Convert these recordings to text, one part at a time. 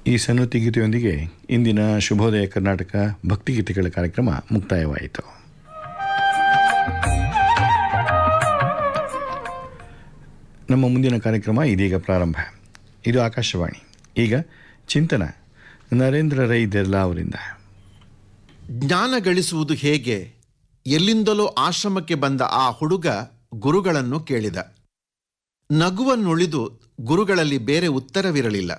ಈ ಸನ್ನುತಿ ಗೀತೆಯೊಂದಿಗೆ ಇಂದಿನ ಶುಭೋದಯ ಕರ್ನಾಟಕ ಭಕ್ತಿಗೀತೆಗಳ ಕಾರ್ಯಕ್ರಮ ಮುಕ್ತಾಯವಾಯಿತು ನಮ್ಮ ಮುಂದಿನ ಕಾರ್ಯಕ್ರಮ ಇದೀಗ ಪ್ರಾರಂಭ ಇದು ಆಕಾಶವಾಣಿ ಈಗ ಚಿಂತನ ನರೇಂದ್ರ ರೈ ದೆರ್ಲಾ ಅವರಿಂದ ಜ್ಞಾನ ಗಳಿಸುವುದು ಹೇಗೆ ಎಲ್ಲಿಂದಲೋ ಆಶ್ರಮಕ್ಕೆ ಬಂದ ಆ ಹುಡುಗ ಗುರುಗಳನ್ನು ಕೇಳಿದ ನಗುವನ್ನುಳಿದು ಗುರುಗಳಲ್ಲಿ ಬೇರೆ ಉತ್ತರವಿರಲಿಲ್ಲ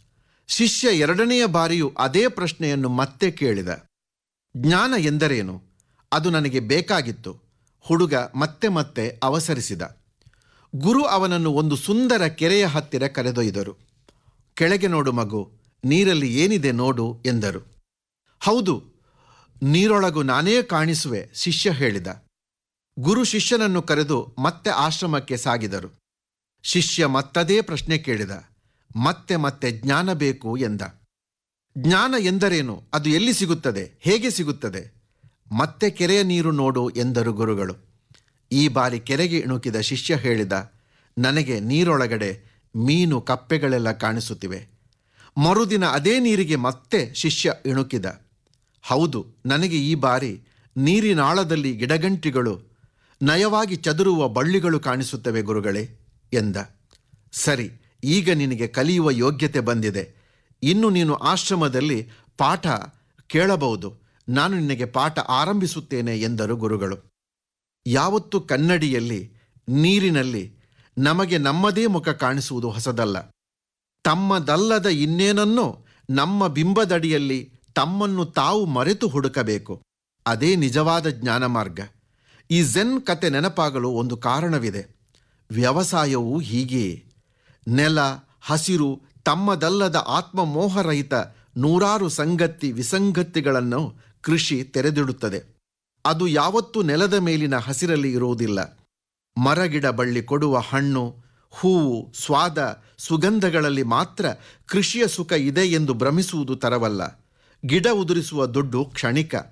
ಶಿಷ್ಯ ಎರಡನೆಯ ಬಾರಿಯೂ ಅದೇ ಪ್ರಶ್ನೆಯನ್ನು ಮತ್ತೆ ಕೇಳಿದ ಜ್ಞಾನ ಎಂದರೇನು ಅದು ನನಗೆ ಬೇಕಾಗಿತ್ತು ಹುಡುಗ ಮತ್ತೆ ಮತ್ತೆ ಅವಸರಿಸಿದ ಗುರು ಅವನನ್ನು ಒಂದು ಸುಂದರ ಕೆರೆಯ ಹತ್ತಿರ ಕರೆದೊಯ್ದರು ಕೆಳಗೆ ನೋಡು ಮಗು ನೀರಲ್ಲಿ ಏನಿದೆ ನೋಡು ಎಂದರು ಹೌದು ನೀರೊಳಗು ನಾನೇ ಕಾಣಿಸುವೆ ಶಿಷ್ಯ ಹೇಳಿದ ಗುರು ಶಿಷ್ಯನನ್ನು ಕರೆದು ಮತ್ತೆ ಆಶ್ರಮಕ್ಕೆ ಸಾಗಿದರು ಶಿಷ್ಯ ಮತ್ತದೇ ಪ್ರಶ್ನೆ ಕೇಳಿದ ಮತ್ತೆ ಮತ್ತೆ ಜ್ಞಾನ ಬೇಕು ಎಂದ ಜ್ಞಾನ ಎಂದರೇನು ಅದು ಎಲ್ಲಿ ಸಿಗುತ್ತದೆ ಹೇಗೆ ಸಿಗುತ್ತದೆ ಮತ್ತೆ ಕೆರೆಯ ನೀರು ನೋಡು ಎಂದರು ಗುರುಗಳು ಈ ಬಾರಿ ಕೆರೆಗೆ ಇಣುಕಿದ ಶಿಷ್ಯ ಹೇಳಿದ ನನಗೆ ನೀರೊಳಗಡೆ ಮೀನು ಕಪ್ಪೆಗಳೆಲ್ಲ ಕಾಣಿಸುತ್ತಿವೆ ಮರುದಿನ ಅದೇ ನೀರಿಗೆ ಮತ್ತೆ ಶಿಷ್ಯ ಇಣುಕಿದ ಹೌದು ನನಗೆ ಈ ಬಾರಿ ನೀರಿನಾಳದಲ್ಲಿ ಗಿಡಗಂಟಿಗಳು ನಯವಾಗಿ ಚದುರುವ ಬಳ್ಳಿಗಳು ಕಾಣಿಸುತ್ತವೆ ಗುರುಗಳೇ ಎಂದ ಸರಿ ಈಗ ನಿನಗೆ ಕಲಿಯುವ ಯೋಗ್ಯತೆ ಬಂದಿದೆ ಇನ್ನು ನೀನು ಆಶ್ರಮದಲ್ಲಿ ಪಾಠ ಕೇಳಬಹುದು ನಾನು ನಿನಗೆ ಪಾಠ ಆರಂಭಿಸುತ್ತೇನೆ ಎಂದರು ಗುರುಗಳು ಯಾವತ್ತು ಕನ್ನಡಿಯಲ್ಲಿ ನೀರಿನಲ್ಲಿ ನಮಗೆ ನಮ್ಮದೇ ಮುಖ ಕಾಣಿಸುವುದು ಹೊಸದಲ್ಲ ತಮ್ಮದಲ್ಲದ ಇನ್ನೇನನ್ನೋ ನಮ್ಮ ಬಿಂಬದಡಿಯಲ್ಲಿ ತಮ್ಮನ್ನು ತಾವು ಮರೆತು ಹುಡುಕಬೇಕು ಅದೇ ನಿಜವಾದ ಜ್ಞಾನ ಮಾರ್ಗ ಈ ಝೆನ್ ಕತೆ ನೆನಪಾಗಲು ಒಂದು ಕಾರಣವಿದೆ ವ್ಯವಸಾಯವೂ ಹೀಗೆಯೇ ನೆಲ ಹಸಿರು ತಮ್ಮದಲ್ಲದ ಆತ್ಮಮೋಹರಹಿತ ನೂರಾರು ಸಂಗತಿ ವಿಸಂಗತಿಗಳನ್ನು ಕೃಷಿ ತೆರೆದಿಡುತ್ತದೆ ಅದು ಯಾವತ್ತೂ ನೆಲದ ಮೇಲಿನ ಹಸಿರಲ್ಲಿ ಇರುವುದಿಲ್ಲ ಮರಗಿಡ ಬಳ್ಳಿ ಕೊಡುವ ಹಣ್ಣು ಹೂವು ಸ್ವಾದ ಸುಗಂಧಗಳಲ್ಲಿ ಮಾತ್ರ ಕೃಷಿಯ ಸುಖ ಇದೆ ಎಂದು ಭ್ರಮಿಸುವುದು ತರವಲ್ಲ ಗಿಡ ಉದುರಿಸುವ ದುಡ್ಡು ಕ್ಷಣಿಕ